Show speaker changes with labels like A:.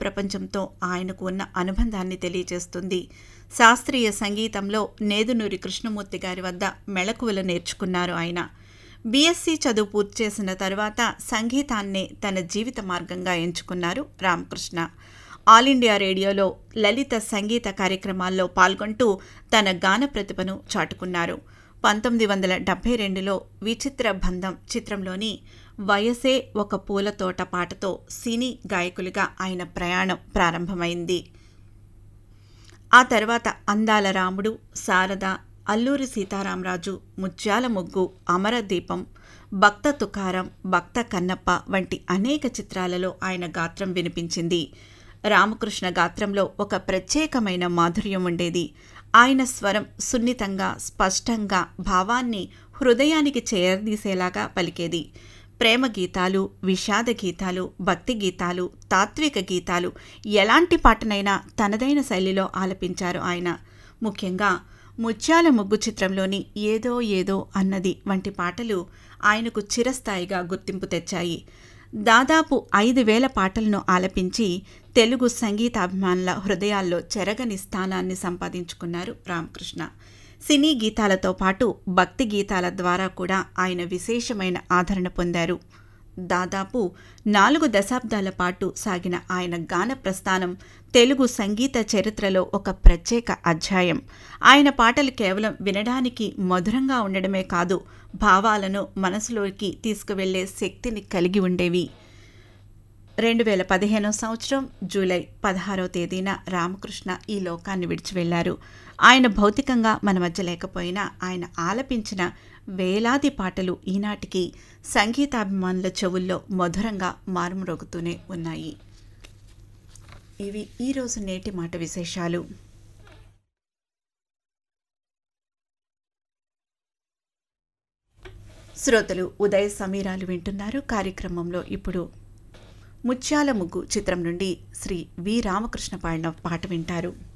A: ప్రపంచంతో ఆయనకు ఉన్న అనుబంధాన్ని తెలియజేస్తుంది శాస్త్రీయ సంగీతంలో నేదునూరి కృష్ణమూర్తి గారి వద్ద మెళకువలు నేర్చుకున్నారు ఆయన బీఎస్సీ చదువు పూర్తి చేసిన తరువాత సంగీతాన్నే తన జీవిత మార్గంగా ఎంచుకున్నారు రామకృష్ణ ఆల్ ఇండియా రేడియోలో లలిత సంగీత కార్యక్రమాల్లో పాల్గొంటూ తన గాన ప్రతిభను చాటుకున్నారు పంతొమ్మిది వందల డెబ్బై రెండులో విచిత్ర బంధం చిత్రంలోని వయసే ఒక పూల తోట పాటతో సినీ గాయకులుగా ఆయన ప్రయాణం ప్రారంభమైంది ఆ తర్వాత అందాల రాముడు శారద అల్లూరి సీతారామరాజు ముత్యాల ముగ్గు అమరదీపం భక్త తుకారం భక్త కన్నప్ప వంటి అనేక చిత్రాలలో ఆయన గాత్రం వినిపించింది రామకృష్ణ గాత్రంలో ఒక ప్రత్యేకమైన మాధుర్యం ఉండేది ఆయన స్వరం సున్నితంగా స్పష్టంగా భావాన్ని హృదయానికి చేరదీసేలాగా పలికేది ప్రేమ గీతాలు విషాద గీతాలు భక్తి గీతాలు తాత్విక గీతాలు ఎలాంటి పాటనైనా తనదైన శైలిలో ఆలపించారు ఆయన ముఖ్యంగా ముత్యాల ముగ్గు చిత్రంలోని ఏదో ఏదో అన్నది వంటి పాటలు ఆయనకు చిరస్థాయిగా గుర్తింపు తెచ్చాయి దాదాపు ఐదు వేల పాటలను ఆలపించి తెలుగు సంగీతాభిమానుల హృదయాల్లో చెరగని స్థానాన్ని సంపాదించుకున్నారు రామకృష్ణ సినీ గీతాలతో పాటు భక్తి గీతాల ద్వారా కూడా ఆయన విశేషమైన ఆదరణ పొందారు దాదాపు నాలుగు దశాబ్దాల పాటు సాగిన ఆయన గాన ప్రస్థానం తెలుగు సంగీత చరిత్రలో ఒక ప్రత్యేక అధ్యాయం ఆయన పాటలు కేవలం వినడానికి మధురంగా ఉండడమే కాదు భావాలను మనసులోకి తీసుకువెళ్లే శక్తిని కలిగి ఉండేవి రెండు వేల పదిహేనో సంవత్సరం జూలై పదహారో తేదీన రామకృష్ణ ఈ లోకాన్ని విడిచి వెళ్లారు ఆయన భౌతికంగా మన మధ్య లేకపోయినా ఆయన ఆలపించిన వేలాది పాటలు ఈనాటికి సంగీతాభిమానుల చెవుల్లో మధురంగా మారుమ్రోగుతూనే ఉన్నాయి ఇవి ఈరోజు నేటి మాట విశేషాలు శ్రోతలు ఉదయ సమీరాలు వింటున్నారు కార్యక్రమంలో ఇప్పుడు ముత్యాల ముగ్గు చిత్రం నుండి శ్రీ వి రామకృష్ణ పాడిన పాట వింటారు